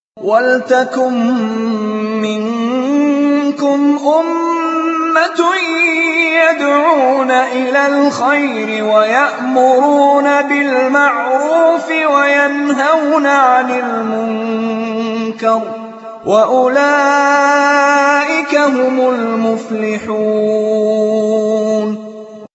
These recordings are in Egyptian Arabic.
وَلْتَكُن مِّنكُمْ أُمَّةٌ يَدْعُونَ إِلَى الْخَيْرِ وَيَأْمُرُونَ بِالْمَعْرُوفِ وَيَنْهَوْنَ عَنِ الْمُنكَرِ ۚ وَأُولَٰئِكَ هُمُ الْمُفْلِحُونَ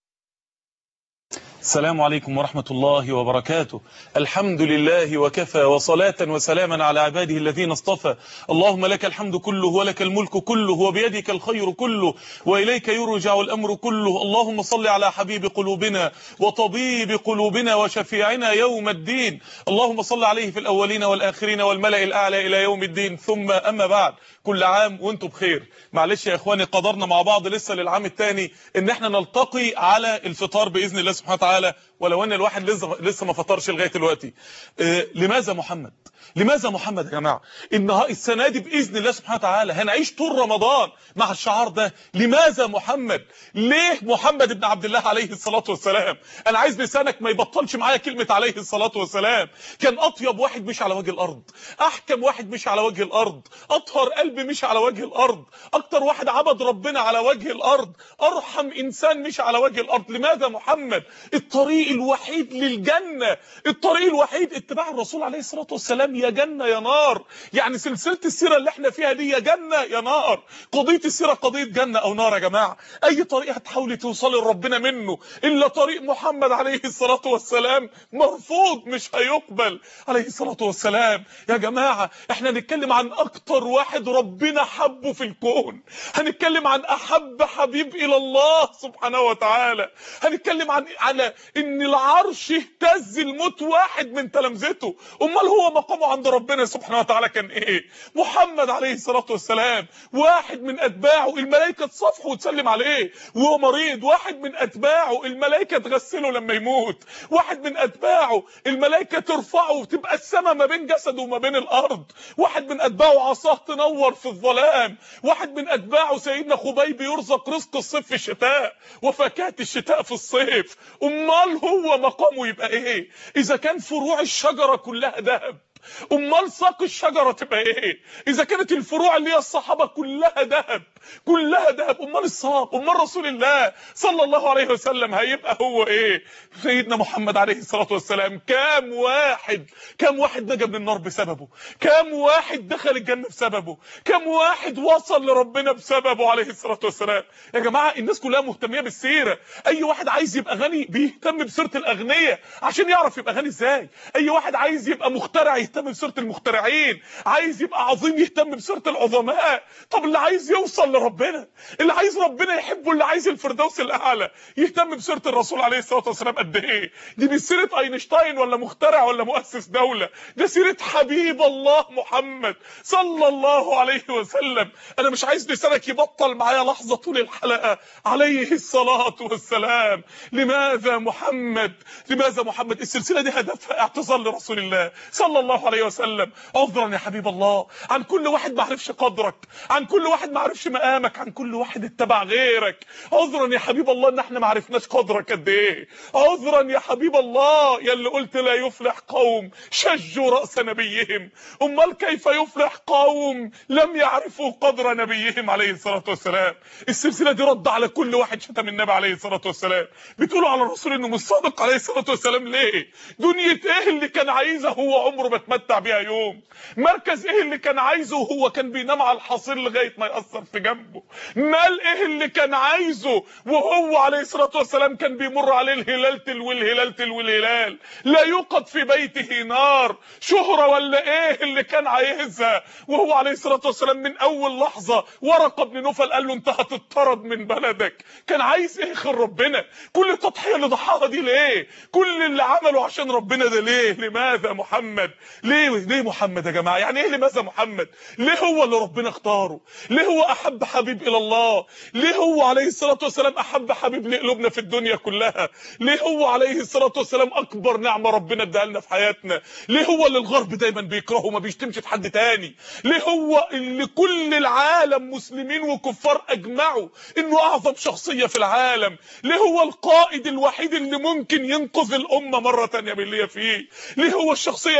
السلام عليكم ورحمة الله وبركاته الحمد لله وكفى وصلاة وسلاما على عباده الذين اصطفى اللهم لك الحمد كله ولك الملك كله وبيدك الخير كله وإليك يرجع الأمر كله اللهم صل على حبيب قلوبنا وطبيب قلوبنا وشفيعنا يوم الدين اللهم صل عليه في الأولين والآخرين والملأ الأعلى إلى يوم الدين ثم أما بعد كل عام وانتم بخير معلش يا إخواني قدرنا مع بعض لسه للعام الثاني ان احنا نلتقي على الفطار بإذن الله سبحانه وتعالى ولو ان الواحد لسه لسه ما فطرش لغايه دلوقتي آه لماذا محمد لماذا محمد يا جماعه النهار السنه دي باذن الله سبحانه وتعالى هنعيش طول رمضان مع الشعار ده لماذا محمد ليه محمد ابن عبد الله عليه الصلاه والسلام انا عايز لسانك ما يبطلش معايا كلمه عليه الصلاه والسلام كان اطيب واحد مش على وجه الارض احكم واحد مش على وجه الارض اطهر قلب مش على وجه الارض اكتر واحد عبد ربنا على وجه الارض ارحم انسان مش على وجه الارض لماذا محمد الطريق الوحيد للجنة الطريق الوحيد اتباع الرسول عليه الصلاة والسلام يا جنة يا نار يعني سلسلة السيرة اللي احنا فيها دي يا جنة يا نار قضية السيرة قضية جنة او نار يا جماعة اي طريق هتحاولي توصلي لربنا منه الا طريق محمد عليه الصلاة والسلام مرفوض مش هيقبل عليه الصلاة والسلام يا جماعة احنا هنتكلم عن اكتر واحد ربنا حبه في الكون هنتكلم عن احب حبيب الى الله سبحانه وتعالى هنتكلم عن على ان العرش اهتز الموت واحد من تلامذته امال هو مقامه عند ربنا سبحانه وتعالى كان ايه محمد عليه الصلاه والسلام واحد من اتباعه الملائكه تصافحه وتسلم عليه وهو مريض واحد من اتباعه الملائكه تغسله لما يموت واحد من اتباعه الملائكه ترفعه وتبقى السماء ما بين جسده وما بين الارض واحد من اتباعه عصاه تنور في الظلام واحد من اتباعه سيدنا خبيب يرزق رزق الصيف في الشتاء وفاكهه الشتاء في الصيف امال هو مقامه يبقى ايه اذا كان فروع الشجره كلها ذهب امال ساق الشجره تبقى ايه اذا كانت الفروع اللي هي الصحابه كلها ذهب كلها ذهب امال الساق امال رسول الله صلى الله عليه وسلم هيبقى هو ايه سيدنا محمد عليه الصلاه والسلام كام واحد كام واحد نجا من النار بسببه كام واحد دخل الجنه بسببه كام واحد وصل لربنا بسببه عليه الصلاه والسلام يا جماعه الناس كلها مهتميه بالسيره اي واحد عايز يبقى غني بيهتم بسيره الاغنياء عشان يعرف يبقى غني ازاي اي واحد عايز يبقى مخترع يهتم بسيره المخترعين عايز يبقى عظيم يهتم بسيره العظماء طب اللي عايز يوصل لربنا اللي عايز ربنا يحبه اللي عايز الفردوس الاعلى يهتم بسيره الرسول عليه الصلاه والسلام قد ايه دي مش سيره اينشتاين ولا مخترع ولا مؤسس دوله ده سيره حبيب الله محمد صلى الله عليه وسلم انا مش عايز لسانك يبطل معايا لحظه طول الحلقه عليه الصلاه والسلام لماذا محمد لماذا محمد السلسله دي هدفها اعتذار لرسول الله صلى الله عليه وسلم عذرا يا حبيب الله عن كل واحد ما عرفش قدرك عن كل واحد ما عرفش مقامك عن كل واحد اتبع غيرك عذرا يا حبيب الله ان احنا ما عرفناش قدرك قد ايه عذرا يا حبيب الله يا اللي قلت لا يفلح قوم شجوا راس نبيهم امال كيف يفلح قوم لم يعرفوا قدر نبيهم عليه الصلاه والسلام السلسله دي رد على كل واحد شتم النبي عليه الصلاه والسلام بتقولوا على الرسول انه مش صادق عليه الصلاه والسلام ليه دنيا ايه اللي كان عايزها هو عمره ما اتمتع بيها يوم مركز ايه اللي كان عايزه وهو كان بينام على الحصير لغايه ما ياثر في جنبه مال ايه اللي كان عايزه وهو عليه الصلاه والسلام كان بيمر عليه الهلال تلو الهلال تلو الهلال لا يوقد في بيته نار شهره ولا ايه اللي كان عايزها وهو عليه الصلاه والسلام من اول لحظه ورقه بن نوفل قال له انت هتطرد من بلدك كان عايز ايه خير ربنا كل التضحيه اللي ضحاها دي ليه كل اللي عمله عشان ربنا ده ليه لماذا محمد ليه ليه محمد يا جماعه يعني ايه لماذا محمد ليه هو اللي ربنا اختاره ليه هو احب حبيب الى الله ليه هو عليه الصلاه والسلام احب حبيب لقلوبنا في الدنيا كلها ليه هو عليه الصلاه والسلام اكبر نعمه ربنا اداها لنا في حياتنا ليه هو اللي الغرب دايما بيكرهه ما بيشتمش في حد تاني ليه هو اللي كل العالم مسلمين وكفار اجمعوا انه اعظم شخصيه في العالم ليه هو القائد الوحيد اللي ممكن ينقذ الامه مره تانية باللي هي فيه ليه هو الشخصيه اللي العالم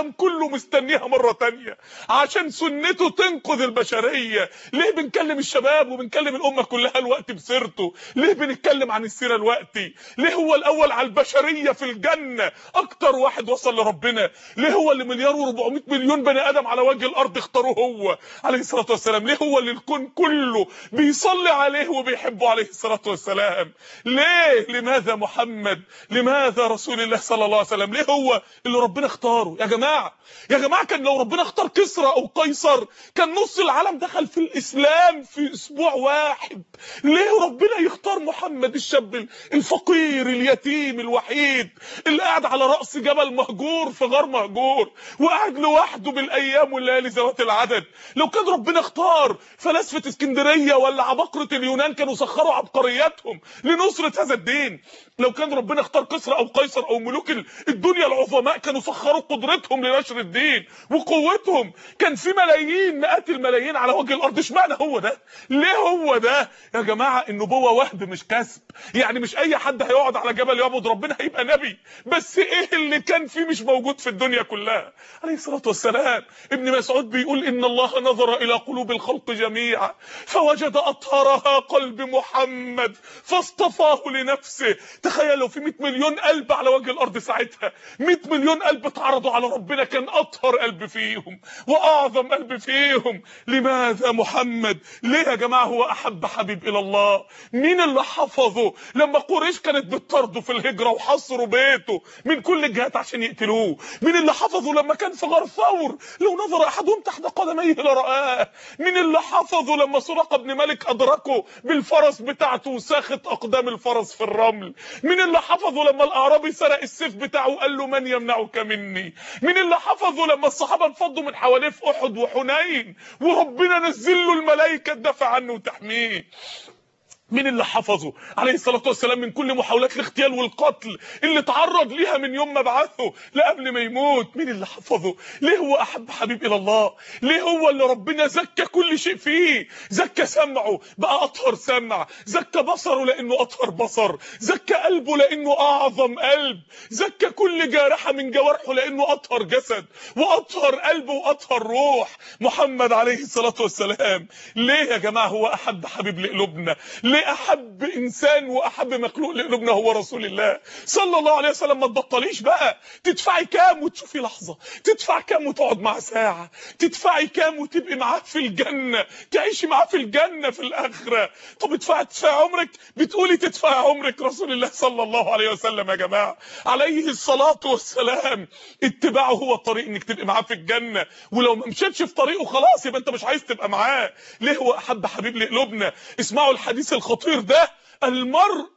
العالم كله مستنيها مرة تانية عشان سنته تنقذ البشرية ليه بنكلم الشباب وبنكلم الأمة كلها الوقت بسيرته ليه بنتكلم عن السيرة الوقتي ليه هو الأول على البشرية في الجنة أكتر واحد وصل لربنا ليه هو اللي مليار و400 مليون بني آدم على وجه الأرض اختاروه هو عليه الصلاة والسلام ليه هو اللي الكون كله بيصلي عليه وبيحبه عليه الصلاة والسلام ليه لماذا محمد لماذا رسول الله صلى الله عليه وسلم ليه هو اللي ربنا اختاره يا جماعة يا جماعة كان لو ربنا اختار كسرى او قيصر كان نص العالم دخل في الاسلام في اسبوع واحد ليه ربنا يختار محمد الشاب الفقير اليتيم الوحيد اللي قاعد على رأس جبل مهجور في غار مهجور وقاعد لوحده بالايام والليالي ذوات العدد لو كان ربنا اختار فلاسفة اسكندرية ولا عباقرة اليونان كانوا سخروا عبقرياتهم لنصرة هذا الدين لو كان ربنا اختار كسرى او قيصر او ملوك الدنيا العظماء كانوا سخروا قدرتهم لنشر الدين وقوتهم كان في ملايين مئات الملايين على وجه الارض اشمعنى هو ده ليه هو ده يا جماعه النبوه وهب مش كسب يعني مش اي حد هيقعد على جبل يعبد ربنا هيبقى نبي بس ايه اللي كان فيه مش موجود في الدنيا كلها عليه الصلاه والسلام ابن مسعود بيقول ان الله نظر الى قلوب الخلق جميعا فوجد اطهرها قلب محمد فاصطفاه لنفسه تخيلوا في 100 مليون قلب على وجه الارض ساعتها 100 مليون قلب اتعرضوا على ربنا كان اطهر قلب فيهم واعظم قلب فيهم لماذا محمد ليه يا جماعه هو احب حبيب الى الله مين اللي حفظه لما قريش كانت بتطرده في الهجره وحصروا بيته من كل الجهات عشان يقتلوه مين اللي حفظه لما كان في غار ثور لو نظر احدهم تحت قدميه لرآه مين اللي حفظه لما سراقه بن مالك ادركه بالفرس بتاعته وساخت اقدام الفرس في الرمل مين اللي حفظه لما الاعرابي سرق السيف بتاعه وقال له من يمنعك مني مين اللي حفظه لما الصحابه انفضوا من حواليه في احد وحنين وربنا نزل له الملائكه تدافع عنه وتحميه مين اللي حفظه عليه الصلاه والسلام من كل محاولات الاغتيال والقتل اللي تعرض ليها من يوم ما بعثه لقبل ما يموت مين اللي حفظه ليه هو احب حبيب الى الله ليه هو اللي ربنا زكى كل شيء فيه زكى سمعه بقى اطهر سمع زكى بصره لانه اطهر بصر زكى قلبه لانه اعظم قلب زكى كل جارحه من جوارحه لانه اطهر جسد واطهر قلب واطهر روح محمد عليه الصلاه والسلام ليه يا جماعه هو احب حبيب لقلوبنا ليه احب انسان واحب مخلوق لقلوبنا هو رسول الله صلى الله عليه وسلم ما تبطليش بقى تدفعي كام وتشوفي لحظه تدفع كام وتقعد معاه ساعه تدفعي كام وتبقي معاه في الجنه تعيشي معاه في الجنه في الاخره طب ادفعي تدفعي عمرك بتقولي تدفعي عمرك رسول الله صلى الله عليه وسلم يا جماعه عليه الصلاه والسلام اتباعه هو الطريق انك تبقي معاه في الجنه ولو ما مشيتش في طريقه خلاص يبقى انت مش عايز تبقى معاه ليه هو احب حبيب لقلوبنا اسمعوا الحديث الخطير ده المرء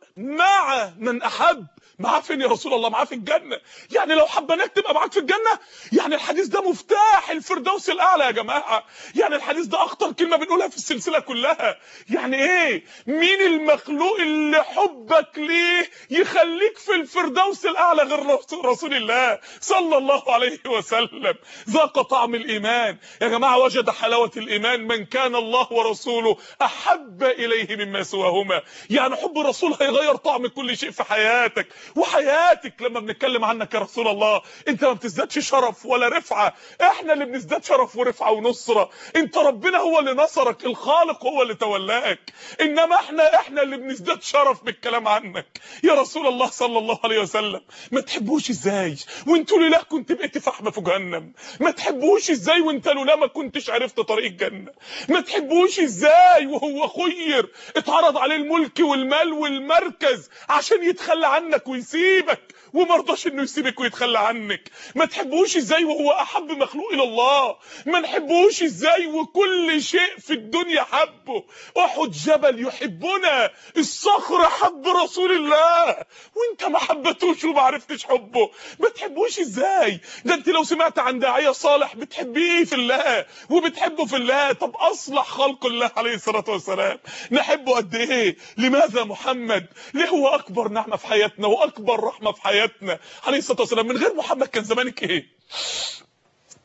مع من احب معاه فين يا رسول الله معاه في الجنه يعني لو حبناك تبقى معاك في الجنه يعني الحديث ده مفتاح الفردوس الاعلى يا جماعه يعني الحديث ده اخطر كلمه بنقولها في السلسله كلها يعني ايه مين المخلوق اللي حبك ليه يخليك في الفردوس الاعلى غير رسول الله صلى الله عليه وسلم ذاق طعم الايمان يا جماعه وجد حلاوه الايمان من كان الله ورسوله احب اليه مما سواهما يعني حب الرسول هيغير طعم كل شيء في حياتك وحياتك لما بنتكلم عنك يا رسول الله انت ما بتزدادش شرف ولا رفعه احنا اللي بنزداد شرف ورفعه ونصره انت ربنا هو اللي نصرك الخالق هو اللي تولاك انما احنا احنا اللي بنزداد شرف بالكلام عنك يا رسول الله صلى الله عليه وسلم ما تحبوش ازاي وانتوا لولا كنت بقيت فحمه في جهنم ما تحبوش ازاي وانت لولا ما كنتش عرفت طريق الجنه ما تحبوش ازاي وهو خير اتعرض عليه الملك والمال والمركز عشان يتخلى عنك ويسيبك وما رضاش انه يسيبك ويتخلى عنك ما تحبوش ازاي وهو احب مخلوق الى الله ما نحبوش ازاي وكل شيء في الدنيا حبه احد جبل يحبنا الصخر حب رسول الله وانت ما حبتوش وما عرفتش حبه ما تحبوش ازاي ده انت لو سمعت عن داعيه صالح بتحبيه في الله وبتحبه في الله طب اصلح خلق الله عليه الصلاه والسلام نحبه قد ايه لماذا محمد ليه هو اكبر نعمه في حياتنا واكبر رحمه في حياتنا عليه الصلاه والسلام من غير محمد كان زمانك ايه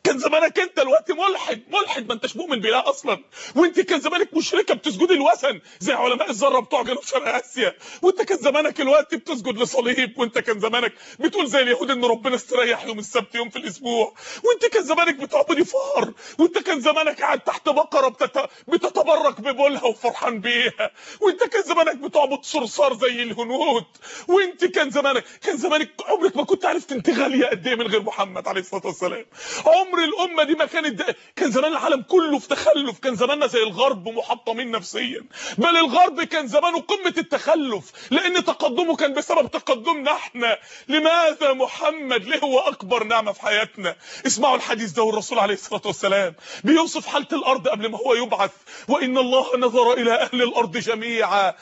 كان زمانك انت دلوقتي ملحد ملحد ما انتش مؤمن بالله اصلا وانت كان زمانك مشركه بتسجدي الوثن زي علماء الذره بتوع جنوب شرق اسيا وانت كان زمانك الوقت بتسجد لصليب وانت كان زمانك بتقول زي اليهود ان ربنا استريح يوم السبت يوم في الاسبوع وانت كان زمانك بتعبدي فار وانت كان زمانك قاعد تحت بقره بتت... بتتبرك ببولها وفرحان بيها وانت كان زمانك بتعبد صرصار زي الهنود وانت كان زمانك كان زمانك عمرك ما كنت عرفت انت غاليه قد ايه من غير محمد عليه الصلاه والسلام عمر الامه دي ما كانت ده. كان زمان العالم كله في تخلف كان زماننا زي الغرب محطمين نفسيا بل الغرب كان زمانه قمه التخلف لان تقدمه كان بسبب تقدمنا احنا لماذا محمد ليه هو اكبر نعمه في حياتنا اسمعوا الحديث ده والرسول عليه الصلاه والسلام بيوصف حاله الارض قبل ما هو يبعث وان الله نظر الى اهل الارض جميعا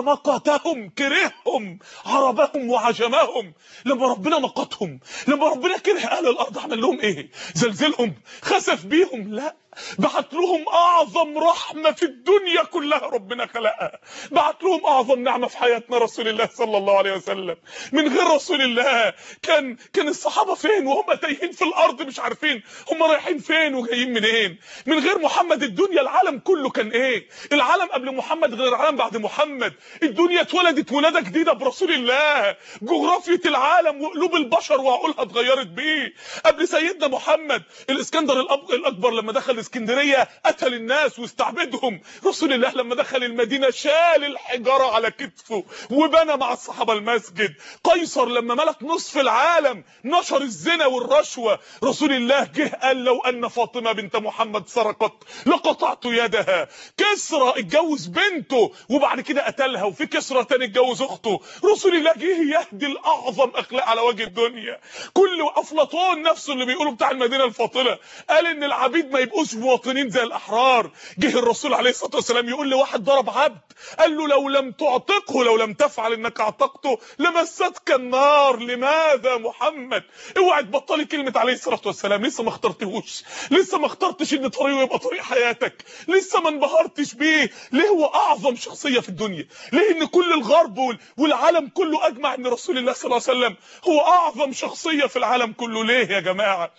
فمقتهم كرههم عربهم وعجمهم لما ربنا مقتهم لما ربنا كره اهل الارض عمل لهم ايه زلزلهم خسف بيهم لا بعت لهم اعظم رحمه في الدنيا كلها ربنا خلقها بعت لهم اعظم نعمه في حياتنا رسول الله صلى الله عليه وسلم من غير رسول الله كان كان الصحابه فين وهم تايهين في الارض مش عارفين هم رايحين فين وجايين منين من غير محمد الدنيا العالم كله كان ايه العالم قبل محمد غير العالم بعد محمد الدنيا اتولدت ولاده جديده برسول الله جغرافيه العالم وقلوب البشر وعقولها اتغيرت بيه قبل سيدنا محمد الاسكندر الأب- الاكبر لما دخل اسكندريه قتل الناس واستعبدهم رسول الله لما دخل المدينه شال الحجاره على كتفه وبنى مع الصحابه المسجد قيصر لما ملك نصف العالم نشر الزنا والرشوه رسول الله جه قال لو ان فاطمه بنت محمد سرقت لقطعت يدها كسرى اتجوز بنته وبعد كده قتلها وفي كسرى تاني اتجوز اخته رسول الله جه يهدي الاعظم اخلاق على وجه الدنيا كل افلاطون نفسه اللي بيقولوا بتاع المدينه الفاضله قال ان العبيد ما يبقوش مواطنين زي الاحرار جه الرسول عليه الصلاه والسلام يقول لواحد ضرب عبد قال له لو لم تعتقه لو لم تفعل انك اعتقته لمستك النار لماذا محمد اوعى تبطلي كلمه عليه الصلاه والسلام لسه ما اخترتهوش لسه ما اخترتش ان طريقه يبقى طريق حياتك لسه ما انبهرتش بيه ليه هو اعظم شخصيه في الدنيا ليه ان كل الغرب وال- والعالم كله اجمع ان رسول الله صلى الله عليه وسلم هو اعظم شخصيه في العالم كله ليه يا جماعه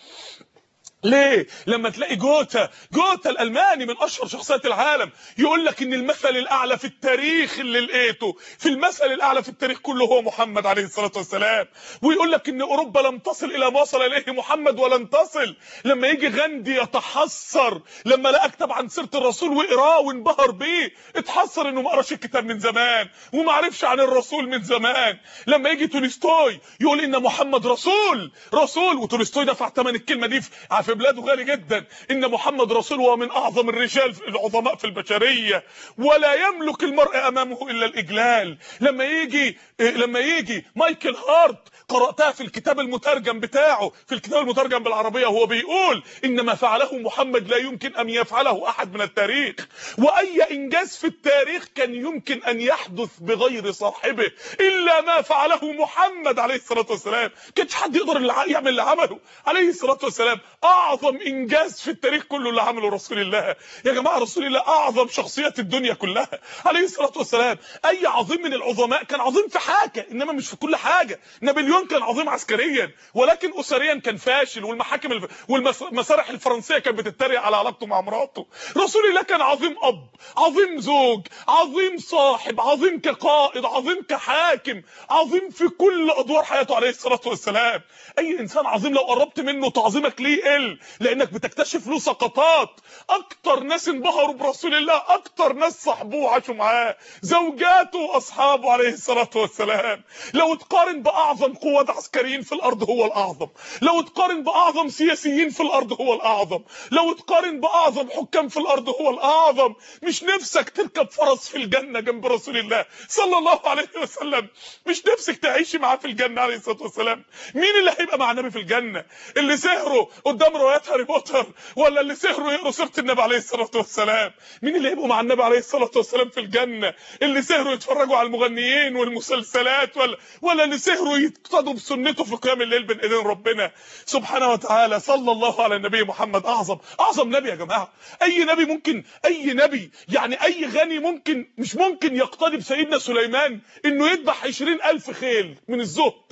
ليه لما تلاقي جوتا جوتا الالماني من اشهر شخصيات العالم يقول لك ان المثل الاعلى في التاريخ اللي لقيته في المثل الاعلى في التاريخ كله هو محمد عليه الصلاه والسلام ويقول لك ان اوروبا لم تصل الى ما وصل اليه محمد ولن تصل لما يجي غاندي يتحسر لما لقى كتاب عن سيره الرسول وقراه وانبهر بيه اتحسر انه ما قراش الكتاب من زمان وما عرفش عن الرسول من زمان لما يجي تولستوي يقول ان محمد رسول رسول وتولستوي دفع ثمن الكلمه دي في في بلاده غالي جدا ان محمد رسول هو من اعظم الرجال في- العظماء في البشريه ولا يملك المرء امامه الا الاجلال لما يجي إيه، لما يجي مايكل هارت قراتها في الكتاب المترجم بتاعه في الكتاب المترجم بالعربيه وهو بيقول ان ما فعله محمد لا يمكن ان يفعله احد من التاريخ واي انجاز في التاريخ كان يمكن ان يحدث بغير صاحبه الا ما فعله محمد عليه الصلاه والسلام كانش حد يقدر اللي ع- يعمل اللي عمله عليه الصلاه والسلام اعظم انجاز في التاريخ كله اللي عمله رسول الله يا جماعه رسول الله اعظم شخصيات الدنيا كلها عليه الصلاه والسلام اي عظيم من العظماء كان عظيم في حاجه انما مش في كل حاجه نابليون كان عظيم عسكريا ولكن اسريا كان فاشل والمحاكم الف... والمسارح الفرنسيه كانت بتتريق على علاقته مع مراته رسول الله كان عظيم اب عظيم زوج عظيم صاحب عظيم كقائد عظيم كحاكم عظيم في كل ادوار حياته عليه الصلاه والسلام اي انسان عظيم لو قربت منه تعظيمك ليه يقل لانك بتكتشف له سقطات اكتر ناس انبهروا برسول الله اكتر ناس صاحبوه وعاشوا معاه زوجاته واصحابه عليه الصلاه والسلام لو تقارن باعظم قوات عسكريين في الارض هو الاعظم لو تقارن باعظم سياسيين في الارض هو الاعظم لو تقارن باعظم حكام في الارض هو الاعظم مش نفسك تركب فرس في الجنه جنب رسول الله صلى الله عليه وسلم مش نفسك تعيشي معاه في الجنه عليه الصلاه والسلام مين اللي هيبقى مع النبي في الجنه اللي سهروا قدام روايات هاري بوتر ولا اللي سهروا يقروا سيره النبي عليه الصلاه والسلام مين اللي هيبقوا مع النبي عليه الصلاه والسلام في الجنه اللي سهروا يتفرجوا على المغنيين والمسلسلات ولا ولا اللي سهروا يقتدوا بسنته في قيام الليل بين ايدين ربنا سبحانه وتعالى صلى الله على النبي محمد اعظم اعظم نبي يا جماعه اي نبي ممكن اي نبي يعني اي غني ممكن مش ممكن يقتدي بسيدنا سليمان انه يذبح 20000 خيل من الزهد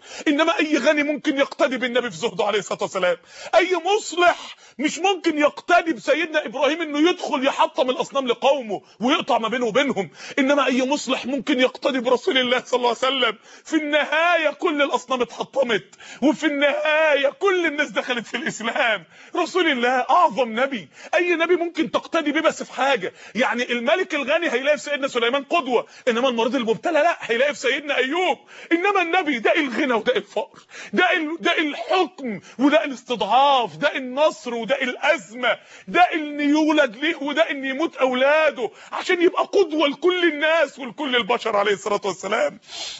انما اي غني ممكن يقتدي بالنبي في زهده عليه الصلاه والسلام اي مصلح مش ممكن يقتدي بسيدنا ابراهيم انه يدخل يحطم الاصنام لقومه ويقطع ما بينه وبينهم انما اي مصلح ممكن يقتدي برسول الله صلى الله عليه وسلم في النهايه كل الاصنام اتحطمت وفي النهايه كل الناس دخلت في الاسلام رسول الله اعظم نبي اي نبي ممكن تقتدي بيه بس في حاجه يعني الملك الغني هيلاقي في سيدنا سليمان قدوه انما المريض المبتلى لا هيلاقي في سيدنا ايوب انما النبي ده الغنى وده الفقر ده ده الحكم وده الاستضعاف ده النصر وده الازمه ده ان يولد ليه وده ان يموت اولاده عشان يبقى قدوه لكل الناس ولكل البشر عليه الصلاه والسلام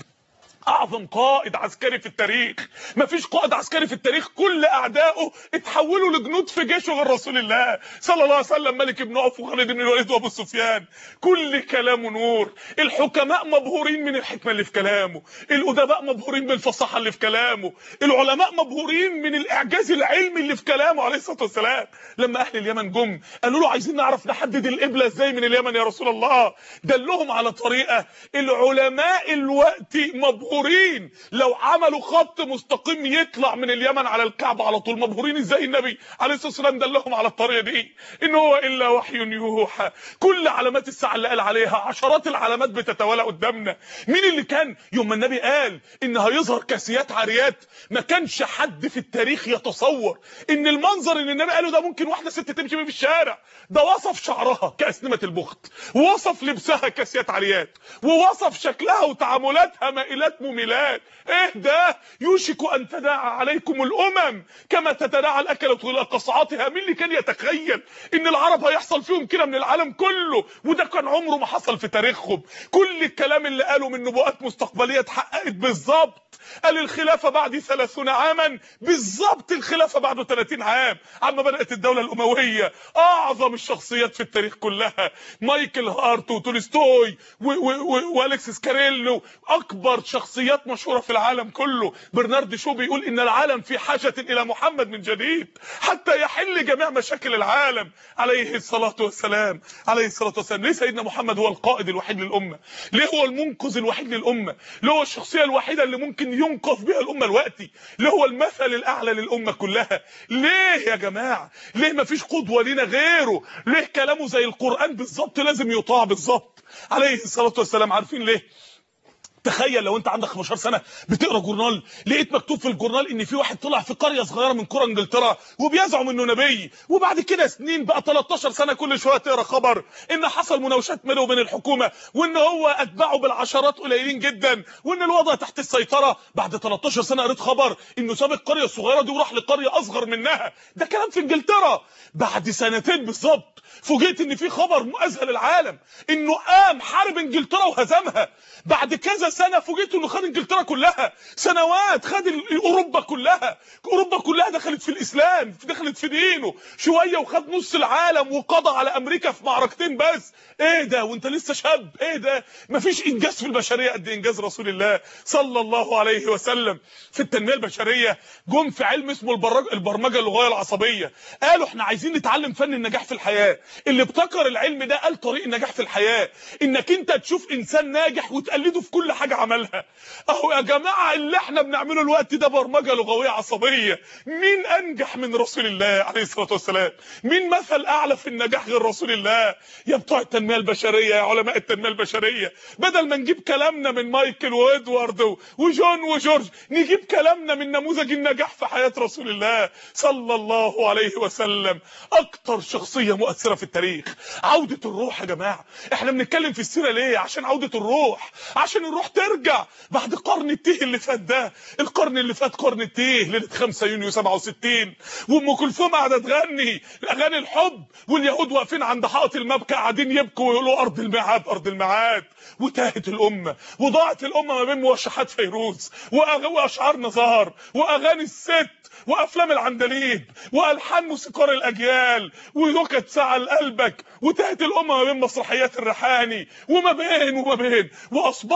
اعظم قائد عسكري في التاريخ مفيش قائد عسكري في التاريخ كل اعدائه اتحولوا لجنود في جيشه غير رسول الله صلى الله عليه وسلم ملك بن عوف وخالد بن الوليد وابو سفيان كل كلامه نور الحكماء مبهورين من الحكمه اللي في كلامه الادباء مبهورين بالفصاحه اللي في كلامه العلماء مبهورين من الاعجاز العلمي اللي في كلامه عليه الصلاه والسلام لما اهل اليمن جم قالوا له عايزين نعرف نحدد القبله ازاي من اليمن يا رسول الله دلهم على طريقه العلماء الوقت مبهورين مبهورين لو عملوا خط مستقيم يطلع من اليمن على الكعبه على طول مبهورين ازاي النبي عليه الصلاه والسلام دلهم على الطريقه دي ان هو الا وحي يوحى كل علامات الساعه اللي قال عليها عشرات العلامات بتتوالى قدامنا مين اللي كان يوم ما النبي قال ان هيظهر كاسيات عاريات ما كانش حد في التاريخ يتصور ان المنظر اللي النبي قاله ده ممكن واحده ست تمشي بيه في الشارع ده وصف شعرها كاسنمه البخت ووصف لبسها كاسيات عاريات ووصف شكلها وتعاملاتها مائلات مميلات ايه ده يوشك ان تداعى عليكم الامم كما تتداعى الاكله الى قصعاتها مين اللي كان يتخيل ان العرب هيحصل فيهم كده من العالم كله وده كان عمره ما حصل في تاريخهم كل الكلام اللي قاله من نبوءات مستقبليه اتحققت بالظبط قال الخلافه بعد 30 عاما بالظبط الخلافه بعد 30 عام عما بدات الدوله الامويه اعظم الشخصيات في التاريخ كلها مايكل هارت وتولستوي والكسس كاريلو اكبر شخصيات مشهوره في العالم كله برنارد شو بيقول ان العالم في حاجه الى محمد من جديد حتى يحل جميع مشاكل العالم عليه الصلاه والسلام عليه الصلاه والسلام ليه سيدنا محمد هو القائد الوحيد للامه ليه هو المنقذ الوحيد للامه ليه هو الشخصيه الوحيده اللي ممكن ينقذ بها الامه الوقتي ليه هو المثل الاعلى للامه كلها ليه يا جماعه ليه مفيش قدوه لينا غيره ليه كلامه زي القران بالظبط لازم يطاع بالظبط عليه الصلاه والسلام عارفين ليه تخيل لو انت عندك 15 سنه بتقرا جورنال لقيت مكتوب في الجورنال ان في واحد طلع في قريه صغيره من قرى انجلترا وبيزعم انه نبي وبعد كده سنين بقى 13 سنه كل شويه تقرا خبر ان حصل مناوشات بينه وبين الحكومه وان هو اتباعه بالعشرات قليلين جدا وان الوضع تحت السيطره بعد 13 سنه قريت خبر انه ساب القريه الصغيره دي وراح لقريه اصغر منها ده كلام في انجلترا بعد سنتين بالظبط فوجئت ان في خبر مؤذى للعالم انه قام حارب انجلترا وهزمها بعد كذا سنه فوجئت انه خد انجلترا كلها سنوات خد اوروبا كلها اوروبا كلها دخلت في الاسلام دخلت في دينه شويه وخد نص العالم وقضى على امريكا في معركتين بس ايه ده وانت لسه شاب ايه ده مفيش انجاز في البشريه قد انجاز رسول الله صلى الله عليه وسلم في التنميه البشريه جم في علم اسمه البرج... البرمجه اللغويه العصبيه قالوا احنا عايزين نتعلم فن النجاح في الحياه اللي ابتكر العلم ده قال طريق النجاح في الحياه انك انت تشوف انسان ناجح وتقلده في كل حاجه عملها اهو يا جماعه اللي احنا بنعمله الوقت ده برمجه لغويه عصبيه مين انجح من رسول الله عليه الصلاه والسلام مين مثل اعلى في النجاح غير رسول الله يا بتوع التنميه البشريه يا علماء التنميه البشريه بدل ما نجيب كلامنا من مايكل وادوارد وجون وجورج نجيب كلامنا من نموذج النجاح في حياه رسول الله صلى الله عليه وسلم اكتر شخصيه مؤثره في التاريخ عوده الروح يا جماعه احنا بنتكلم في السيره ليه عشان عوده الروح عشان الروح ترجع بعد قرن التيه اللي فات ده القرن اللي فات قرن التيه ليله 5 يونيو 67 وام كلثوم قاعده تغني اغاني الحب واليهود واقفين عند حائط المبكى قاعدين يبكوا ويقولوا ارض الميعاد ارض الميعاد وتاهت الامه وضاعت الامه ما بين موشحات فيروز واشعار نزار واغاني الست وافلام العندليب والحان موسيقار الاجيال ونكت ساعه لقلبك وتهت الامه ما بين مسرحيات الريحاني وما بين وما بين واصبحت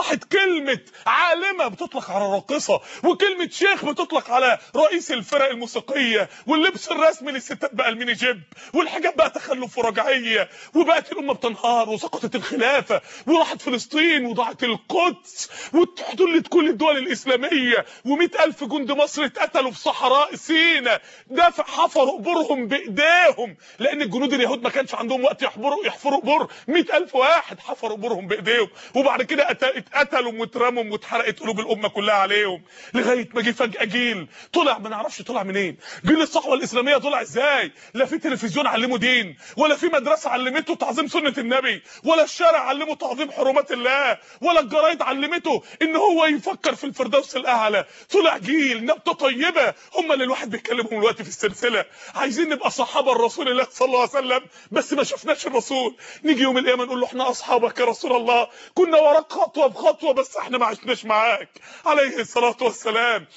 كلمه عالمه بتطلق على راقصه وكلمه شيخ بتطلق على رئيس الفرق الموسيقيه واللبس الرسمي للستات بقى الميني جيب والحجاب بقى تخلف ورجعيه وبقت الامه بتنهار وسقطت الخلافه وراحت فلسطين وضاعت القدس واحتلت كل الدول الاسلاميه و100 الف جند مصر اتقتلوا في صحراء سيناء دافع حفروا قبورهم بايديهم لان الجنود اليهود ما كانش عندهم وقت يحفروا يحفروا قبور 100 الف واحد حفروا قبورهم بايديهم وبعد كده ات- اتقتلوا واترموا واتحرقت قلوب الامه كلها عليهم لغايه ما جه فجاه جيل طلع ما نعرفش طلع منين جيل الصحوه الاسلاميه طلع ازاي لا في تلفزيون علمه دين ولا في مدرسه علمته تعظيم سنه النبي ولا الشارع علمه تعظيم حرمات الله ولا الجرايد علمته ان هو يفكر في الفردوس الاعلى طلع جيل نبته طيبه هم اللي الواحد بيتكلمهم دلوقتي في السلسله عايزين نبقى صحابه الرسول الله صلى الله عليه وسلم بس ما شفناش الرسول نيجي يوم القيامه نقول له احنا اصحابك يا رسول الله كنا وراك خطوه بخطوه بس احنا ما عشناش معاك عليه الصلاه والسلام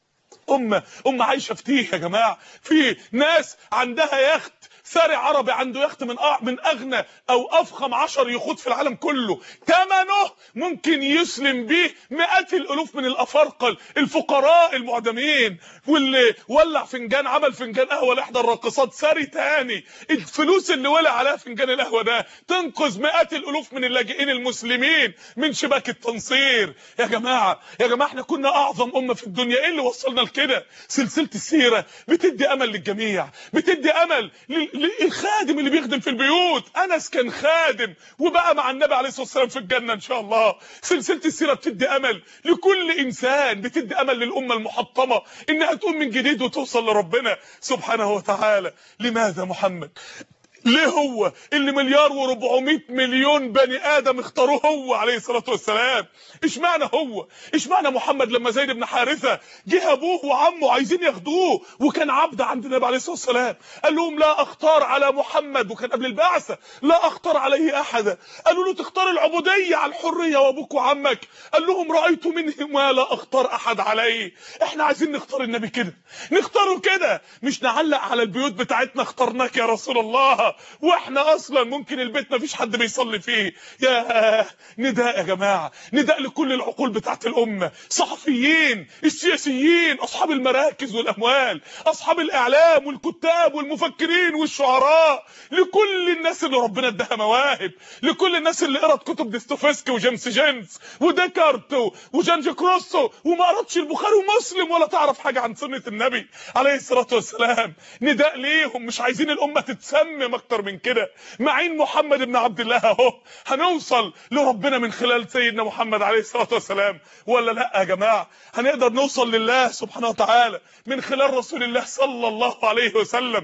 أمة أمة عايشة في تيه يا جماعة في ناس عندها يخت ثري عربي عنده يخت من أع- من اغنى او افخم عشر يخوت في العالم كله ثمنه ممكن يسلم بيه مئات الالوف من الافارقه الفقراء المعدمين واللي ولع فنجان عمل فنجان قهوه لاحدى الراقصات ثري تاني الفلوس اللي ولع عليها فنجان القهوه ده تنقذ مئات الالوف من اللاجئين المسلمين من شباك التنصير يا جماعه يا جماعه احنا كنا اعظم امه في الدنيا ايه اللي وصلنا لكده سلسله السيره بتدي امل للجميع بتدي امل لل- للخادم اللي بيخدم في البيوت انس كان خادم وبقى مع النبي عليه الصلاه والسلام في الجنه ان شاء الله سلسله السيره بتدي امل لكل انسان بتدي امل للامه المحطمه انها تقوم من جديد وتوصل لربنا سبحانه وتعالى لماذا محمد ليه هو اللي مليار و400 مليون بني ادم اختاروه هو عليه الصلاه والسلام اشمعنى هو اشمعنى محمد لما زيد بن حارثه جه ابوه وعمه عايزين ياخدوه وكان عبد عند النبي عليه الصلاه والسلام قال لهم لا اختار على محمد وكان قبل البعثه لا اختار عليه احدا قالوا له تختار العبوديه على الحريه وابوك وعمك قال لهم رايت منهم ما لا اختار احد عليه احنا عايزين نختار النبي كده نختاره كده مش نعلق على البيوت بتاعتنا اخترناك يا رسول الله واحنا اصلا ممكن البيت ما فيش حد بيصلي فيه يا نداء يا جماعه نداء لكل العقول بتاعت الامه صحفيين السياسيين اصحاب المراكز والاموال اصحاب الاعلام والكتاب والمفكرين والشعراء لكل الناس اللي ربنا اداها مواهب لكل الناس اللي قرت كتب ديستوفسكي وجيمس جينز وديكارت و- وجان جاك روسو وما قرتش البخاري ومسلم ولا تعرف حاجه عن سنه النبي عليه الصلاه والسلام نداء ليهم مش عايزين الامه تتسمم اكتر من كده معين محمد بن عبد الله اهو هنوصل لربنا من خلال سيدنا محمد عليه الصلاه والسلام ولا لا يا جماعه هنقدر نوصل لله سبحانه وتعالى من خلال رسول الله صلى الله عليه وسلم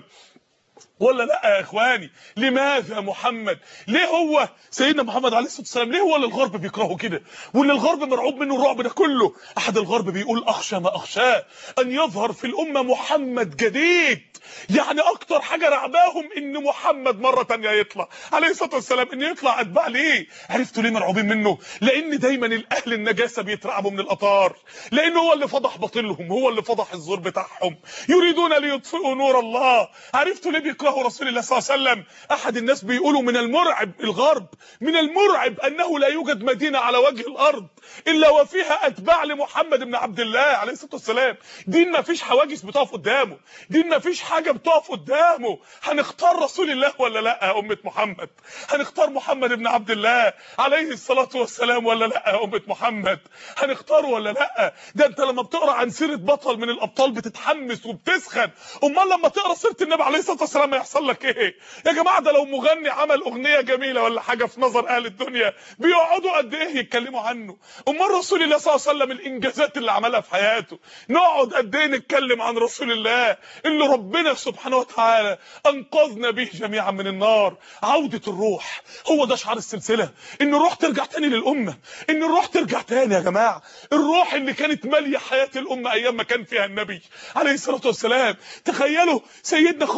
ولا لا يا اخواني لماذا محمد ليه هو سيدنا محمد عليه الصلاه والسلام ليه هو اللي الغرب بيكرهه كده واللي الغرب مرعوب منه الرعب ده كله احد الغرب بيقول اخشى ما اخشاه ان يظهر في الامه محمد جديد يعني اكتر حاجه رعباهم ان محمد مره تانية يطلع عليه الصلاه والسلام ان يطلع اتباع ليه عرفتوا ليه مرعوبين منه لان دايما الاهل النجاسه بيترعبوا من الاطهار لان هو اللي فضح باطلهم هو اللي فضح الزور بتاعهم يريدون ليطفئوا نور الله عرفتوا ليه بيكرهوا رسول الله صلى الله عليه وسلم احد الناس بيقولوا من المرعب الغرب من المرعب انه لا يوجد مدينه على وجه الارض الا وفيها اتباع لمحمد بن عبد الله عليه الصلاه والسلام دين ما فيش حواجز بتقف قدامه دين ما فيش حاجه بتقف قدامه هنختار رسول الله ولا لا يا امه محمد هنختار محمد بن عبد الله عليه الصلاه والسلام ولا لا يا امه محمد هنختاره ولا لا ده انت لما بتقرا عن سيره بطل من الابطال بتتحمس وبتسخن امال لما تقرا سيره النبي عليه الصلاه والسلام هيحصل لك ايه يا جماعه ده لو مغني عمل اغنيه جميله ولا حاجه في نظر اهل الدنيا بيقعدوا قد ايه يتكلموا عنه امال رسول الله صلى الله عليه وسلم الانجازات اللي عملها في حياته نقعد قد ايه نتكلم عن رسول الله اللي ربنا سبحانه وتعالى انقذنا به جميعا من النار عوده الروح هو ده شعار السلسله ان الروح ترجع تاني للامه ان الروح ترجع تاني يا جماعه الروح اللي كانت ماليه حياه الامه ايام ما كان فيها النبي عليه الصلاه والسلام تخيلوا سيدنا خباب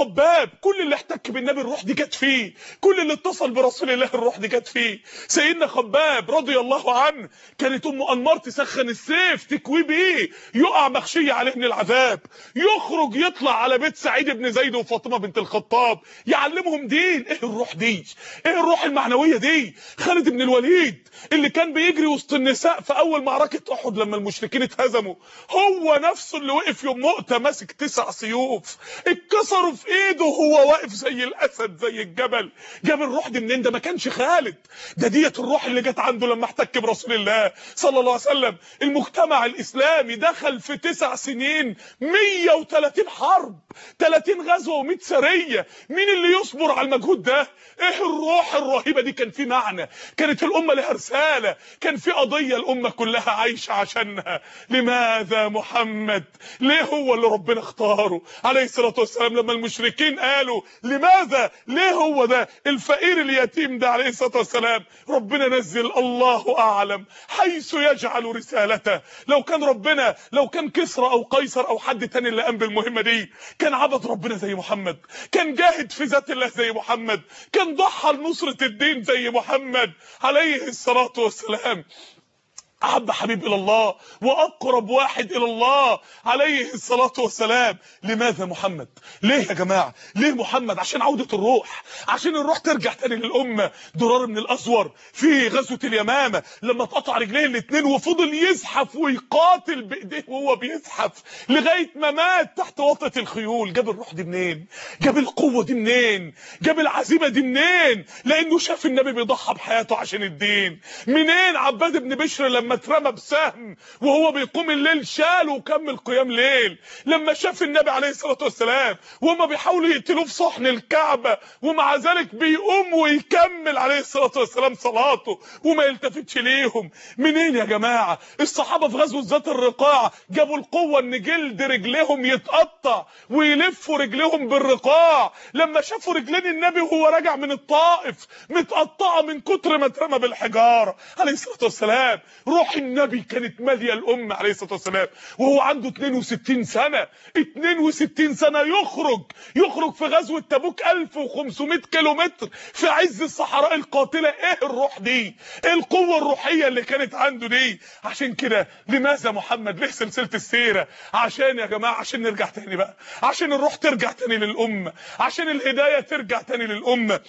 خباب كل اللي احتك بالنبي الروح دي جت فيه كل اللي اتصل برسول الله الروح دي جت فيه سيدنا خباب رضي الله عنه كانت ام انمار تسخن السيف تكوي بيه يقع مغشيه عليه من العذاب يخرج يطلع على بيت سعيد بن زيد وفاطمه بنت الخطاب يعلمهم دين ايه الروح دي ايه الروح المعنويه دي خالد بن الوليد اللي كان بيجري وسط النساء في اول معركه احد لما المشركين اتهزموا هو نفسه اللي وقف يوم مؤتة ماسك تسع سيوف اتكسروا في ايده وهو واقف زي الاسد زي الجبل جاب الروح دي منين ده ما كانش خالد ده ديت الروح اللي جت عنده لما احتك برسول الله صلى الله عليه وسلم المجتمع الاسلامي دخل في تسع سنين 130 حرب 30 غزوه و100 سريه مين اللي يصبر على المجهود ده ايه الروح الرهيبه دي كان في معنى كانت الامه لها رساله كان في قضيه الامه كلها عايشه عشانها لماذا محمد ليه هو اللي ربنا اختاره عليه الصلاه والسلام لما المشركين قالوا لماذا ليه هو ده الفقير اليتيم ده عليه الصلاه والسلام ربنا نزل الله اعلم حيث يجعل رسالته لو كان ربنا لو كان كسرى او قيصر او حد تاني اللي قام بالمهمه دي كان عبد ربنا زي محمد كان جاهد في ذات الله زي محمد كان ضحى لنصره الدين زي محمد عليه الصلاه والسلام احب حبيب الى الله واقرب واحد الى الله عليه الصلاه والسلام لماذا محمد ليه يا جماعه ليه محمد عشان عوده الروح عشان الروح ترجع تاني للامه درار من الازور في غزوه اليمامه لما اتقطع رجليه الاثنين وفضل يزحف ويقاتل بايديه وهو بيزحف لغايه ما مات تحت وطأة الخيول جاب الروح دي منين جاب القوه دي منين جاب العزيمه دي منين لانه شاف النبي بيضحى بحياته عشان الدين منين عباد بن بشر لما اترمى بسهم وهو بيقوم الليل شاله وكمل قيام ليل لما شاف النبي عليه الصلاه والسلام وهما بيحاولوا يقتلوه في صحن الكعبه ومع ذلك بيقوم ويكمل عليه الصلاه والسلام صلاته وما يلتفتش ليهم منين يا جماعه الصحابه في غزوه ذات الرقاع جابوا القوه ان جلد رجليهم يتقطع ويلفوا رجليهم بالرقاع لما شافوا رجلين النبي وهو راجع من الطائف متقطعه من كتر ما اترمى بالحجاره عليه الصلاه والسلام روح النبي كانت ماليه الامه عليه الصلاه والسلام وهو عنده 62 سنه 62 سنه يخرج يخرج في غزوه تبوك 1500 كيلو متر في عز الصحراء القاتله ايه الروح دي ايه القوه الروحيه اللي كانت عنده دي عشان كده لماذا محمد ليه سلسله السيره عشان يا جماعه عشان نرجع تاني بقى عشان الروح ترجع تاني للامه عشان الهدايه ترجع تاني للامه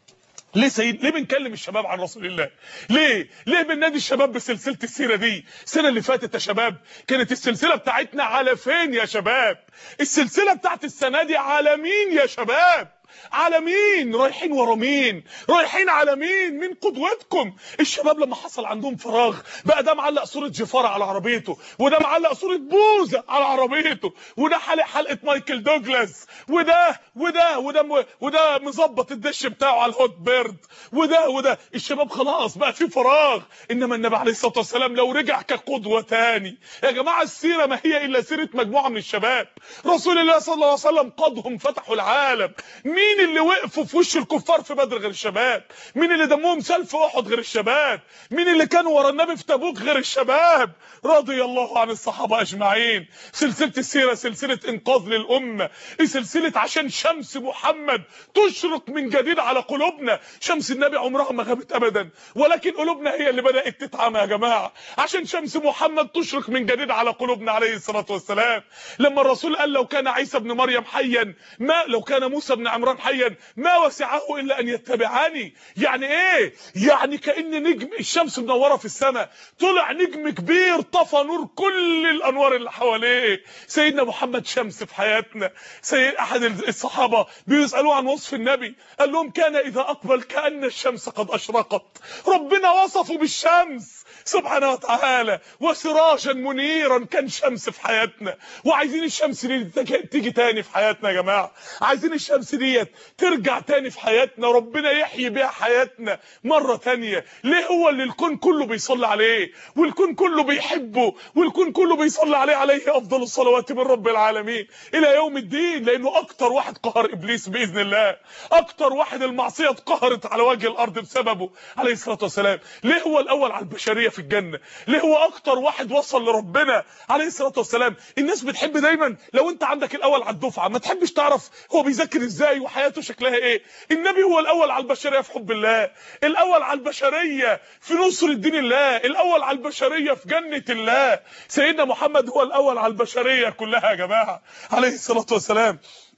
ليه سيد ليه بنكلم الشباب عن رسول الله ليه ليه بننادي الشباب بسلسله السيره دي السنه اللي فاتت يا شباب كانت السلسله بتاعتنا على فين يا شباب السلسله بتاعت السنه دي على مين يا شباب على مين رايحين ورا مين رايحين على مين مين قدوتكم الشباب لما حصل عندهم فراغ بقى ده معلق صوره جفاره على عربيته وده معلق صوره بوزه على عربيته وده حلق حلقه مايكل دوجلاس وده وده وده م... وده مظبط الدش بتاعه على الهوت بيرد وده وده الشباب خلاص بقى في فراغ انما النبي عليه الصلاه والسلام لو رجع كقدوه تاني يا جماعه السيره ما هي الا سيره مجموعه من الشباب رسول الله صلى الله عليه وسلم قادهم فتحوا العالم مين اللي وقفوا في وش الكفار في بدر غير الشباب مين اللي دمهم سال في احد غير الشباب مين اللي كانوا ورا النبي في تبوك غير الشباب رضي الله عن الصحابه اجمعين سلسله السيره سلسله انقاذ للامه سلسله عشان شمس محمد تشرق من جديد على قلوبنا شمس النبي عمرها ما غابت ابدا ولكن قلوبنا هي اللي بدات تتعمى يا جماعه عشان شمس محمد تشرق من جديد على قلوبنا عليه الصلاه والسلام لما الرسول قال لو كان عيسى ابن مريم حيا ما لو كان موسى بن عمران حيا ما وسعه الا ان يتبعني يعني ايه يعني كان نجم الشمس منوره في السماء طلع نجم كبير طفى نور كل الانوار اللي حواليه سيدنا محمد شمس في حياتنا سيد احد الصحابه بيسالوه عن وصف النبي قال لهم كان اذا اقبل كان الشمس قد اشرقت ربنا وصفه بالشمس سبحانه وتعالى وسراجا منيرا كان شمس في حياتنا وعايزين الشمس دي تيجي تاني في حياتنا يا جماعه عايزين الشمس ديت ترجع تاني في حياتنا ربنا يحيي بيها حياتنا مره تانية ليه هو اللي الكون كله بيصلي عليه والكون كله بيحبه والكون كله بيصلي عليه عليه افضل الصلوات من رب العالمين الى يوم الدين لانه اكتر واحد قهر ابليس باذن الله اكتر واحد المعصيه اتقهرت على وجه الارض بسببه عليه الصلاه والسلام ليه هو الاول على البشريه في الجنه ليه هو اكتر واحد وصل لربنا عليه الصلاه والسلام الناس بتحب دايما لو انت عندك الاول على الدفعه ما تحبش تعرف هو بيذاكر ازاي وحياته شكلها ايه النبي هو الاول على البشريه في حب الله الاول على البشريه في نصر الدين الله الاول على البشريه في جنه الله سيدنا محمد هو الاول على البشريه كلها يا جماعه عليه الصلاه والسلام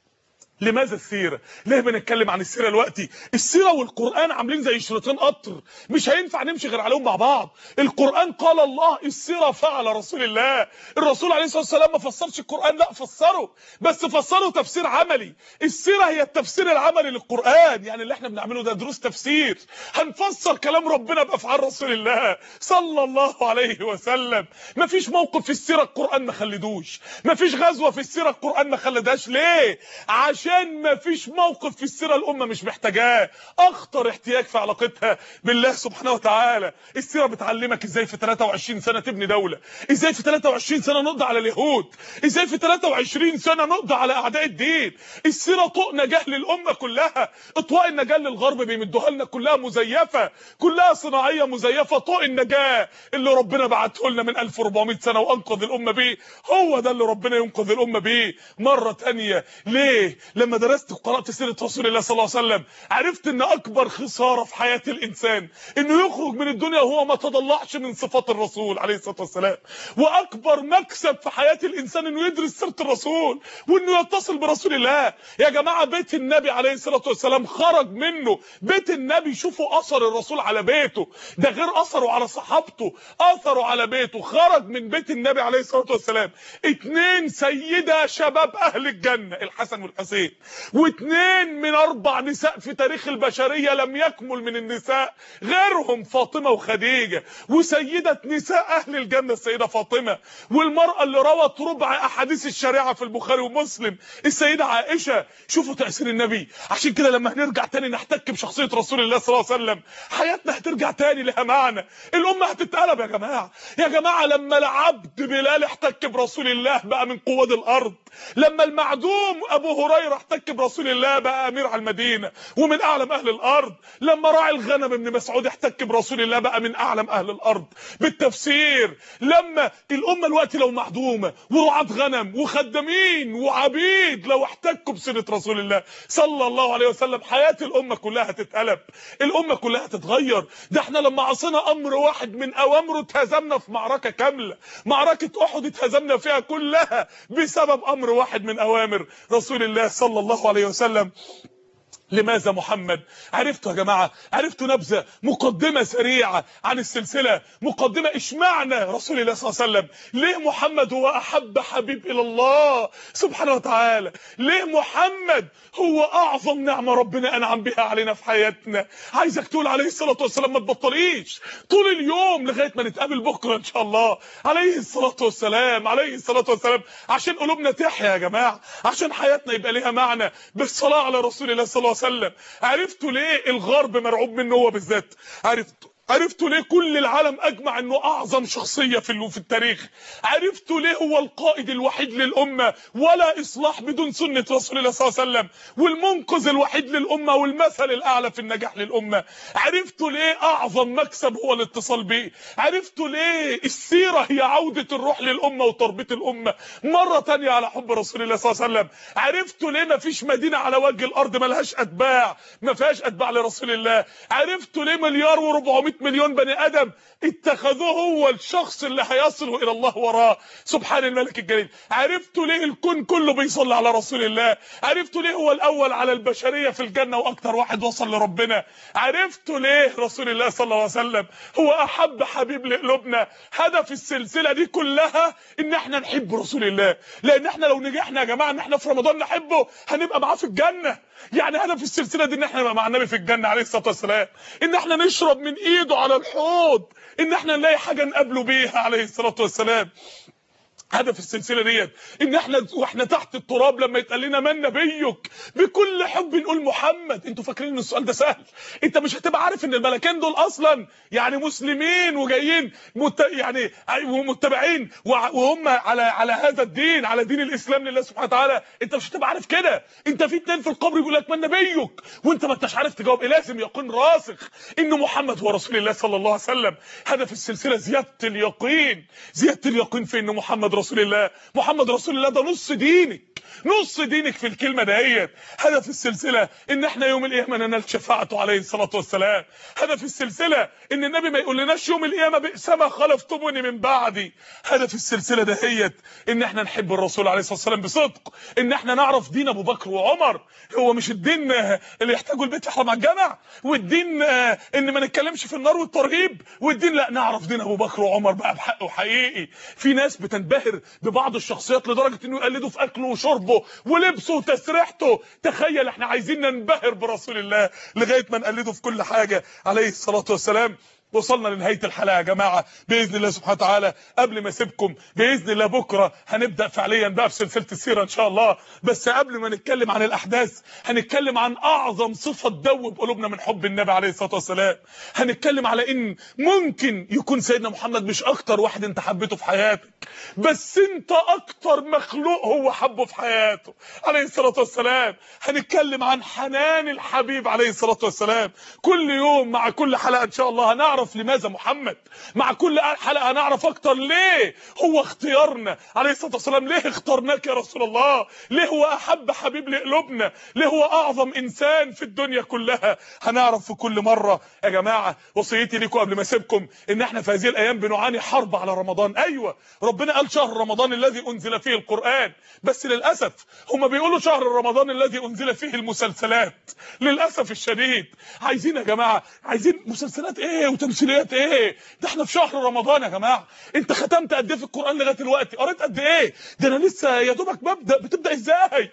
لماذا السيرة؟ ليه بنتكلم عن السيرة دلوقتي؟ السيرة والقرآن عاملين زي شريطين قطر، مش هينفع نمشي غير عليهم مع بعض، القرآن قال الله السيرة فعل رسول الله، الرسول عليه الصلاة والسلام ما فسرش القرآن لا فسره، بس فسره تفسير عملي، السيرة هي التفسير العملي للقرآن، يعني اللي احنا بنعمله ده دروس تفسير، هنفسر كلام ربنا بأفعال رسول الله صلى الله عليه وسلم، مفيش موقف في السيرة القرآن ما خلدوش، مفيش غزوة في السيرة القرآن ما خلدهاش ليه؟ عشان عشان ما فيش موقف في السيره الامه مش محتاجاه اخطر احتياج في علاقتها بالله سبحانه وتعالى السيره بتعلمك ازاي في 23 سنه تبني دوله ازاي في 23 سنه نقضي على اليهود ازاي في 23 سنه نقضي على اعداء الدين السيره طوق نجاه للامه كلها اطواق النجاه للغرب بيمدوها لنا كلها مزيفه كلها صناعيه مزيفه طوق النجاه اللي ربنا بعته لنا من 1400 سنه وانقذ الامه بيه هو ده اللي ربنا ينقذ الامه بيه مره ثانيه ليه لما درست وقرات سيره رسول الله صلى الله عليه وسلم عرفت ان اكبر خساره في حياه الانسان انه يخرج من الدنيا وهو ما تضلعش من صفات الرسول عليه الصلاه والسلام واكبر مكسب في حياه الانسان انه يدرس سيره الرسول وانه يتصل برسول الله يا جماعه بيت النبي عليه الصلاه والسلام خرج منه بيت النبي شوفوا اثر الرسول على بيته ده غير اثره على صحابته اثره على بيته خرج من بيت النبي عليه الصلاه والسلام اتنين سيده شباب اهل الجنه الحسن والحسين واثنين من اربع نساء في تاريخ البشريه لم يكمل من النساء غيرهم فاطمه وخديجه وسيده نساء اهل الجنه السيده فاطمه والمراه اللي روت ربع احاديث الشريعه في البخاري ومسلم السيده عائشه شوفوا تاثير النبي عشان كده لما هنرجع تاني نحتك بشخصيه رسول الله صلى الله عليه وسلم حياتنا هترجع تاني لها معنى الامه هتتقلب يا جماعه يا جماعه لما العبد بلال احتك برسول الله بقى من قواد الارض لما المعدوم ابو هريره احتك برسول الله بقى امير على المدينه ومن اعلم اهل الارض لما راعي الغنم ابن مسعود احتك برسول الله بقى من اعلم اهل الارض بالتفسير لما الامه الوقت لو معدومه ورعاة غنم وخدامين وعبيد لو احتكوا بسيره رسول الله صلى الله عليه وسلم حياه الامه كلها هتتقلب الامه كلها هتتغير ده احنا لما عصينا امر واحد من اوامره اتهزمنا في معركه كامله معركه احد اتهزمنا فيها كلها بسبب امر واحد من اوامر رسول الله صلى الله عليه وسلم لماذا محمد عرفتوا يا جماعه عرفتوا نبذه مقدمه سريعه عن السلسله مقدمه اشمعنى رسول الله صلى الله عليه وسلم ليه محمد هو احب حبيب الى الله سبحانه وتعالى ليه محمد هو اعظم نعمه ربنا انعم بها علينا في حياتنا عايزك تقول عليه الصلاه والسلام ما تبطليش طول اليوم لغايه ما نتقابل بكره ان شاء الله عليه الصلاه والسلام عليه الصلاه والسلام عشان قلوبنا تحيا يا جماعه عشان حياتنا يبقى ليها معنى بالصلاه على رسول الله صلى الله عليه وسلم عرفتوا ليه الغرب مرعوب منه هو بالذات عرفتوا عرفتوا ليه كل العالم اجمع انه اعظم شخصيه في في التاريخ عرفتوا ليه هو القائد الوحيد للامه ولا اصلاح بدون سنه رسول الله صلى الله عليه وسلم والمنقذ الوحيد للامه والمثل الاعلى في النجاح للامه عرفتوا ليه اعظم مكسب هو الاتصال بيه عرفتوا ليه السيره هي عوده الروح للامه وتربيه الامه مره تانية على حب رسول الله صلى الله عليه وسلم عرفتوا ليه ما فيش مدينه على وجه الارض ما لهاش اتباع ما فيهاش اتباع لرسول الله عرفتوا ليه مليار و400 مليون بني ادم اتخذوه هو الشخص اللي هيصلوا الى الله وراه سبحان الملك الجليل عرفتوا ليه الكون كله بيصلي على رسول الله عرفتوا ليه هو الاول على البشريه في الجنه واكتر واحد وصل لربنا عرفتوا ليه رسول الله صلى الله عليه وسلم هو احب حبيب لقلوبنا هدف السلسله دي كلها ان احنا نحب رسول الله لان احنا لو نجحنا يا جماعه ان احنا في رمضان نحبه هنبقى معاه في الجنه يعني هدف السلسله دي ان احنا نبقى مع النبي في الجنه عليه الصلاه والسلام ان احنا نشرب من ايده على الحوض ان احنا نلاقي حاجه نقابله بيها عليه الصلاه والسلام هدف السلسله ديت ان احنا واحنا تحت التراب لما يتقال لنا من نبيك بكل حب نقول محمد انتوا فاكرين ان السؤال ده سهل انت مش هتبقى عارف ان الملكين دول اصلا يعني مسلمين وجايين مت... يعني ومتبعين وهم على على هذا الدين على دين الاسلام لله سبحانه وتعالى انت مش هتبقى عارف كده انت في اتنين في القبر بيقول لك من نبيك وانت ما انتش عارف تجاوب ايه لازم يكون راسخ ان محمد هو رسول الله صلى الله عليه وسلم هدف السلسله زياده اليقين زياده اليقين في ان محمد رسول الله محمد رسول الله ده نص دينك نص دينك في الكلمه دهيت هدف السلسله ان احنا يوم القيامه ننال شفاعته عليه الصلاه والسلام هدف السلسله ان النبي ما يقولناش يوم القيامه بئس ما خلفتموني من بعدي هدف السلسله دهيت ان احنا نحب الرسول عليه الصلاه والسلام بصدق ان احنا نعرف دين ابو بكر وعمر هو مش الدين اللي يحتاجه البيت يحرم على الجامع والدين ان ما نتكلمش في النار والترهيب والدين لا نعرف دين ابو بكر وعمر بقى بحقه حقيقي في ناس بتنبهر ببعض الشخصيات لدرجه انه يقلدوا في اكله وشربه ولبسه وتسريحته تخيل احنا عايزين ننبهر برسول الله لغايه ما نقلده في كل حاجه عليه الصلاه والسلام وصلنا لنهايه الحلقه يا جماعه باذن الله سبحانه وتعالى قبل ما اسيبكم باذن الله بكره هنبدا فعليا بقى في سلسله السيره ان شاء الله بس قبل ما نتكلم عن الاحداث هنتكلم عن اعظم صفه تدوب قلوبنا من حب النبي عليه الصلاه والسلام هنتكلم على ان ممكن يكون سيدنا محمد مش اكتر واحد انت حبيته في حياتك بس انت اكتر مخلوق هو حبه في حياته عليه الصلاه والسلام هنتكلم عن حنان الحبيب عليه الصلاه والسلام كل يوم مع كل حلقه ان شاء الله هنعرف هنعرف لماذا محمد مع كل حلقه هنعرف اكتر ليه هو اختيارنا عليه الصلاه والسلام ليه اخترناك يا رسول الله ليه هو احب حبيب لقلوبنا ليه هو اعظم انسان في الدنيا كلها هنعرف في كل مره يا جماعه وصيتي لكم قبل ما اسيبكم ان احنا في هذه الايام بنعاني حرب على رمضان ايوه ربنا قال شهر رمضان الذي انزل فيه القران بس للاسف هم بيقولوا شهر رمضان الذي انزل فيه المسلسلات للاسف الشديد عايزين يا جماعه عايزين مسلسلات ايه وتمثيليات ايه ده احنا في شهر رمضان يا جماعه انت ختمت قد ايه في القران لغايه دلوقتي قريت قد ايه ده انا لسه يا دوبك ببدا بتبدا ازاي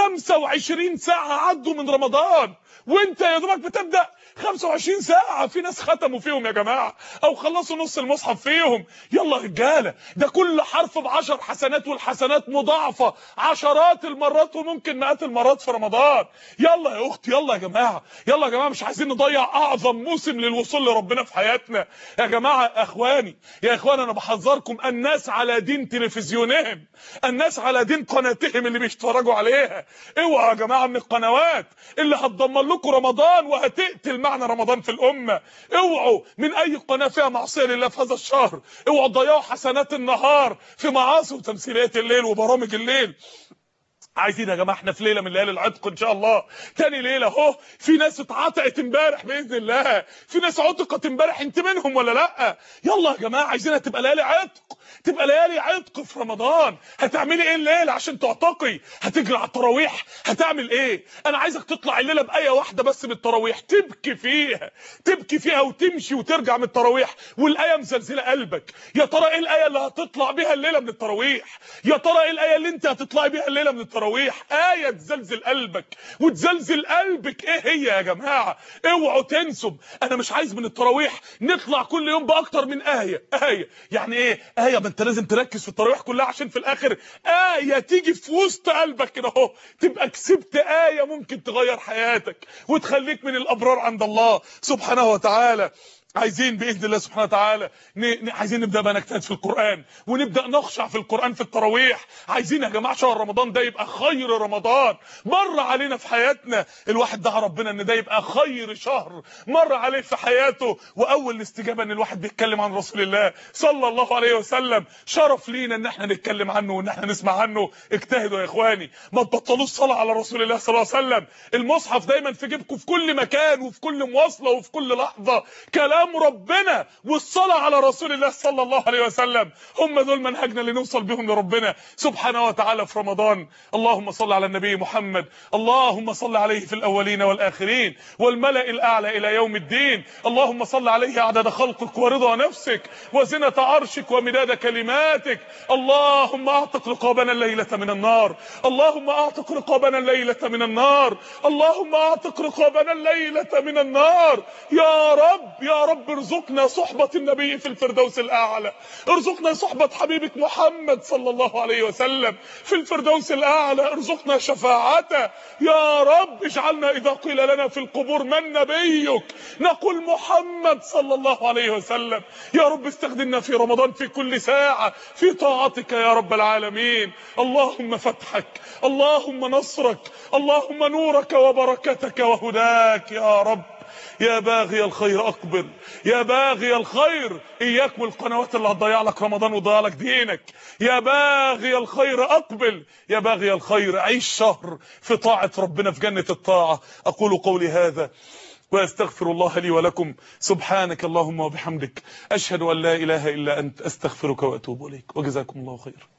25 ساعه عدوا من رمضان وانت يا دوبك بتبدا 25 ساعه في ناس ختموا فيهم يا جماعه او خلصوا نص المصحف فيهم يلا رجاله ده كل حرف ب10 حسنات والحسنات مضاعفه عشرات المرات وممكن مئات المرات في رمضان يلا يا اختي يلا يا جماعه يلا يا جماعه مش عايزين نضيع اعظم موسم للوصول لربنا في حياتنا يا جماعه اخواني يا اخوان انا بحذركم الناس على دين تلفزيونهم الناس على دين قناتهم اللي بيتفرجوا عليها اوعوا يا جماعه من القنوات اللي هتدمر لكم رمضان وهتقتل معنى رمضان في الامه اوعوا من اي قناه فيها معصيه لله في هذا الشهر اوعوا تضيعوا حسنات النهار في معاصي وتمثيليات الليل وبرامج الليل عايزين يا جماعه احنا في ليله من ليالي العتق ان شاء الله تاني ليله اهو في ناس اتعتقت امبارح باذن الله في ناس عتقت امبارح انت منهم ولا لا يلا يا جماعه عايزينها تبقى ليالي عتق تبقى ليالي عتق في رمضان هتعملي ايه الليله عشان تعتقي هتجري على التراويح هتعمل ايه انا عايزك تطلع الليله بايه واحده بس من التراويح تبكي فيها تبكي فيها وتمشي وترجع من التراويح والايه مزلزله قلبك يا ترى ايه الايه اللي هتطلع بيها الليله من التراويح يا ترى ايه الايه اللي انت هتطلعي بيها الليله من التراويح ايه تزلزل قلبك وتزلزل قلبك ايه هي يا جماعه اوعوا تنسوا انا مش عايز من التراويح نطلع كل يوم باكتر من ايه ايه يعني ايه ايه ما انت لازم تركز في التراويح كلها عشان في الاخر ايه تيجي في وسط قلبك كده اهو تبقى كسبت ايه ممكن تغير حياتك وتخليك من الابرار عند الله سبحانه وتعالى عايزين باذن الله سبحانه وتعالى ن... عايزين نبدا بقى نجتهد في القران ونبدا نخشع في القران في التراويح عايزين يا جماعه شهر رمضان ده يبقى خير رمضان مر علينا في حياتنا الواحد دعا ربنا ان ده يبقى خير شهر مر عليه في حياته واول الاستجابه ان الواحد بيتكلم عن رسول الله صلى الله عليه وسلم شرف لينا ان احنا نتكلم عنه وان احنا نسمع عنه اجتهدوا يا اخواني ما تبطلوش صلاه على رسول الله صلى الله عليه وسلم المصحف دايما في جيبكم في كل مكان وفي كل مواصله وفي كل لحظه كلام كلام ربنا والصلاة على رسول الله صلى الله عليه وسلم هم دول منهجنا اللي نوصل بهم لربنا سبحانه وتعالى في رمضان اللهم صل على النبي محمد اللهم صل عليه في الأولين والآخرين والملأ الأعلى إلى يوم الدين اللهم صل عليه عدد خلقك ورضا نفسك وزنة عرشك ومداد كلماتك اللهم أعتق رقابنا الليلة من النار اللهم أعتق رقابنا الليلة من النار اللهم أعتق رقابنا الليلة من النار يا رب يا رب ارزقنا صحبة النبي في الفردوس الأعلى ارزقنا صحبة حبيبك محمد صلى الله عليه وسلم في الفردوس الأعلى ارزقنا شفاعته يا رب اجعلنا إذا قيل لنا في القبور من نبيك نقول محمد صلى الله عليه وسلم يا رب استخدمنا في رمضان في كل ساعة في طاعتك يا رب العالمين اللهم فتحك اللهم نصرك اللهم نورك وبركتك وهداك يا رب يا باغي الخير أقبل يا باغي الخير اياك والقنوات اللي هتضيع لك رمضان وتضيع لك دينك يا باغي الخير اقبل يا باغي الخير عيش شهر في طاعة ربنا في جنة الطاعة اقول قولي هذا واستغفر الله لي ولكم سبحانك اللهم وبحمدك اشهد ان لا اله الا انت استغفرك واتوب اليك وجزاكم الله خيرا